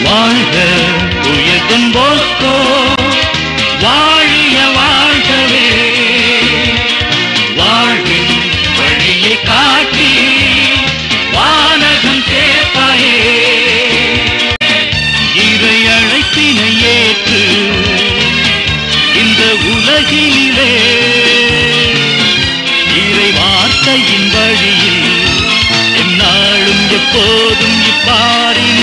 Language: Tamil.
வாழ்க உயர்தன் போஸ்கோ வாழிய வாழ்கவே வாழ்வின் வழியை காட்டி வானகம் சேர்ப்பாயே இறை அழைப்பினை ஏற்று இந்த உலகிலே இறை வார்த்தையின் வழியில் எந்நாளும் எப்போதும் இப்பாரின்